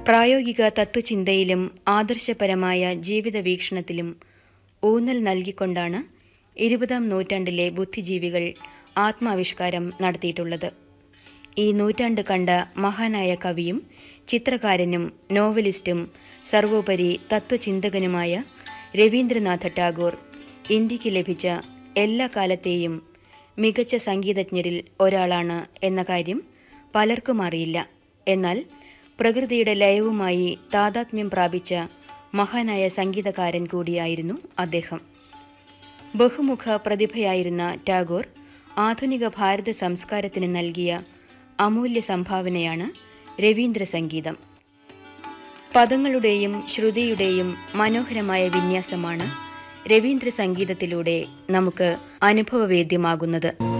പ്രായോഗിക തത്വചിന്തയിലും ആദർശപരമായ ജീവിത വീക്ഷണത്തിലും ഊന്നൽ നൽകിക്കൊണ്ടാണ് ഇരുപതാം നൂറ്റാണ്ടിലെ ബുദ്ധിജീവികൾ ആത്മാവിഷ്കാരം നടത്തിയിട്ടുള്ളത് ഈ നൂറ്റാണ്ട് കണ്ട മഹാനായ കവിയും ചിത്രകാരനും നോവലിസ്റ്റും സർവോപരി തത്വചിന്തകനുമായ രവീന്ദ്രനാഥ ടാഗോർ ഇന്ത്യക്ക് ലഭിച്ച എല്ലാ കാലത്തെയും മികച്ച സംഗീതജ്ഞരിൽ ഒരാളാണ് എന്ന കാര്യം പലർക്കും അറിയില്ല എന്നാൽ പ്രകൃതിയുടെ ലയവുമായി താതാത്മ്യം പ്രാപിച്ച മഹാനായ സംഗീതകാരൻ കൂടിയായിരുന്നു അദ്ദേഹം ബഹുമുഖ പ്രതിഭയായിരുന്ന ടാഗോർ ആധുനിക ഭാരത സംസ്കാരത്തിന് നൽകിയ അമൂല്യ സംഭാവനയാണ് രവീന്ദ്ര സംഗീതം പദങ്ങളുടെയും ശ്രുതിയുടെയും മനോഹരമായ വിന്യാസമാണ് രവീന്ദ്ര സംഗീതത്തിലൂടെ നമുക്ക് അനുഭവവേദ്യമാകുന്നത്